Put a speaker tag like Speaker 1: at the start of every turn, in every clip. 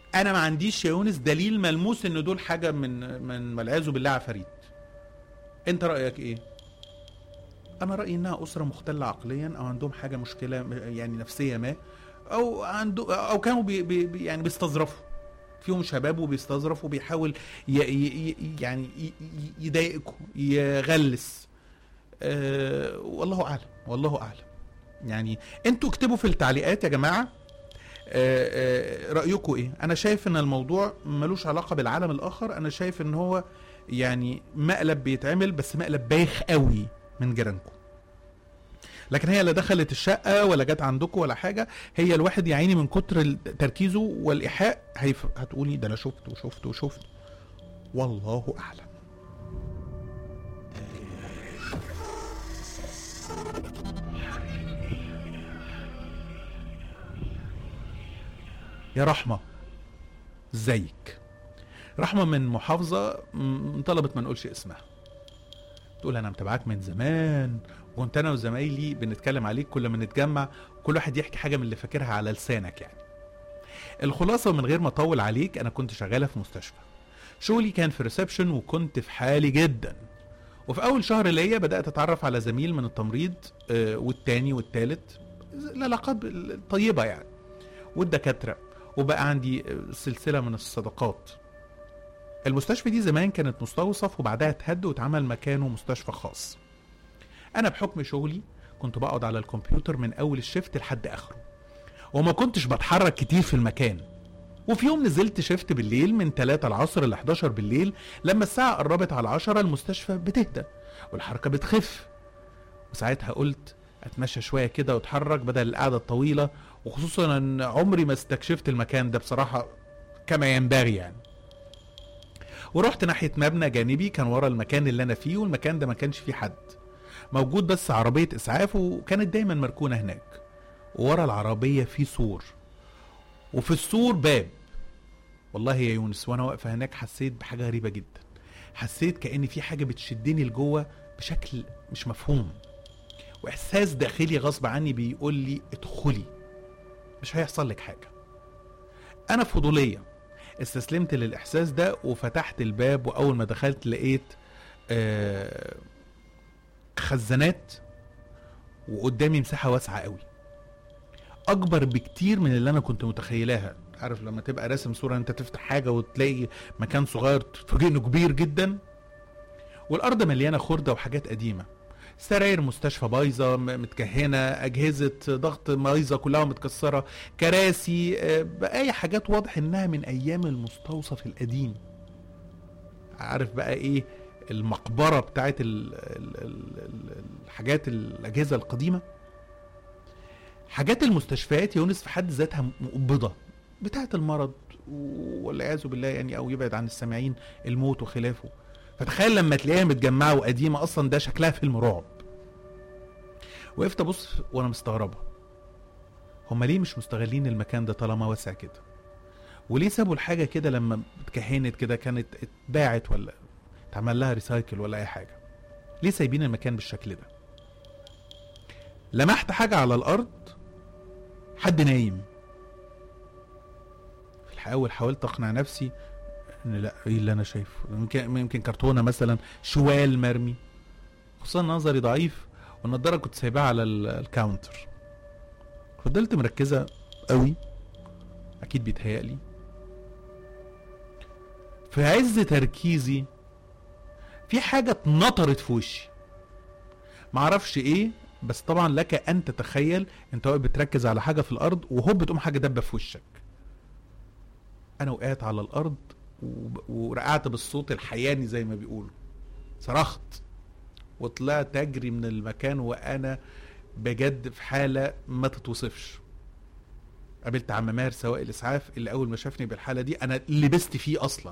Speaker 1: انا ما عنديش يا يونس دليل ملموس ان دول حاجه من من والعياذ بالله عفاريت انت رايك ايه انا رايي انها اسره مختله عقليا او عندهم حاجه مشكله يعني نفسيه ما او عنده او كانوا بي بي يعني بيستظرفوا فيهم شباب وبيستظرف وبيحاول ي ي ي يعني ي- ي- يضايقكم يغلس أه والله اعلم والله اعلم يعني انتوا اكتبوا في التعليقات يا جماعه آه، آه، رايكم ايه انا شايف ان الموضوع ملوش علاقه بالعالم الاخر انا شايف ان هو يعني مقلب بيتعمل بس مقلب بايخ قوي من جيرانكم لكن هي لا دخلت الشقه ولا جت عندكم ولا حاجه هي الواحد يا عيني من كتر ال- تركيزه والايحاء هيف... هتقولي ده انا شفت وشفت وشفت والله اعلم يا رحمه ازيك رحمه من محافظه م- طلبت ما نقولش اسمها تقول انا متابعاك من زمان وكنت انا وزمايلي بنتكلم عليك كل ما نتجمع كل واحد يحكي حاجه من اللي فاكرها على لسانك يعني الخلاصه من غير ما اطول عليك انا كنت شغاله في مستشفى شغلي كان في ريسبشن وكنت في حالي جدا وفي اول شهر ليا بدات اتعرف على زميل من التمريض آه، والتاني والتالت العلاقات طيبه يعني والدكاتره وبقى عندي آه، سلسله من الصداقات المستشفى دي زمان كانت مستوصف وبعدها اتهد واتعمل مكانه مستشفى خاص انا بحكم شغلي كنت بقعد على الكمبيوتر من اول الشفت لحد اخره وما كنتش بتحرك كتير في المكان وفي يوم نزلت شفت بالليل من 3 العصر ل 11 بالليل لما الساعة قربت على 10 المستشفى بتهدى والحركة بتخف وساعتها قلت اتمشى شوية كده واتحرك بدل القعدة الطويلة وخصوصا ان عمري ما استكشفت المكان ده بصراحة كما ينبغي يعني ورحت ناحية مبنى جانبي كان ورا المكان اللي انا فيه والمكان ده ما كانش فيه حد موجود بس عربية اسعاف وكانت دايما مركونة هناك ورا العربية في سور وفي السور باب والله يا يونس وانا واقفة هناك حسيت بحاجة غريبة جدا حسيت كأن في حاجة بتشدني لجوه بشكل مش مفهوم واحساس داخلي غصب عني بيقول لي ادخلي مش هيحصل لك حاجة انا فضولية استسلمت للاحساس ده وفتحت الباب واول ما دخلت لقيت آه خزانات وقدامي مساحة واسعة قوي اكبر بكتير من اللي انا كنت متخيلاها عارف لما تبقى راسم صورة انت تفتح حاجة وتلاقي مكان صغير تفاجئ انه كبير جدا والارض مليانة خردة وحاجات قديمة سراير مستشفى بايظة م- متكهنة أجهزة ضغط بايظة كلها متكسرة كراسي آه، بقايا حاجات واضح إنها من أيام المستوصف القديم عارف بقى إيه المقبرة بتاعت ال ال ال ال الحاجات الأجهزة القديمة حاجات المستشفيات يا يونس في حد ذاتها مقبضة بتاعت المرض والعياذ بالله يعني أو يبعد عن السامعين الموت وخلافه فتخيل لما تلاقيها متجمعه وقديمه اصلا ده شكلها فيلم رعب وقفت ابص وانا مستغربه هما ليه مش مستغلين المكان ده طالما واسع كده وليه سابوا الحاجه كده لما اتكهنت كده كانت اتباعت ولا اتعمل لها ريسايكل ولا اي حاجه ليه سايبين المكان بالشكل ده لمحت حاجه على الارض حد نايم في الاول حاولت اقنع نفسي ان لا ايه اللي انا شايفه يمكن يمكن كرتونه مثلا شوال مرمي خصوصا نظري ضعيف والنضاره كنت سايباها على ال- الكاونتر فضلت مركزه قوي اكيد بيتهيألي في عز تركيزي في حاجه اتنطرت في وشي معرفش ايه بس طبعا لك ان تتخيل انت واقف بتركز على حاجه في الارض وهوب بتقوم حاجه دبه في وشك انا وقعت على الارض وب- ورقعت بالصوت الحياني زي ما بيقولوا صرخت وطلعت اجري من المكان وانا بجد في حاله ما تتوصفش قابلت عم ماهر سواق الاسعاف اللي اول ما شافني بالحاله دي انا لبست فيه اصلا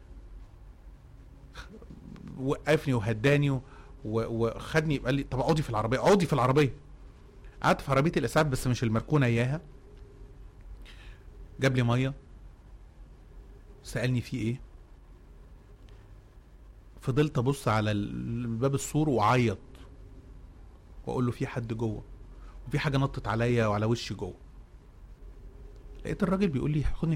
Speaker 1: وقفني وهداني و- وخدني قال لي طب اقعدي في العربيه اقعدي في العربيه قعدت في عربيه الاسعاف بس مش المركونه اياها جاب لي ميه سالني في ايه فضلت ابص على ال- باب السور واعيط واقول له في حد جوه وفي حاجه نطت عليا وعلى وشي جوه لقيت الراجل بيقول لي خدني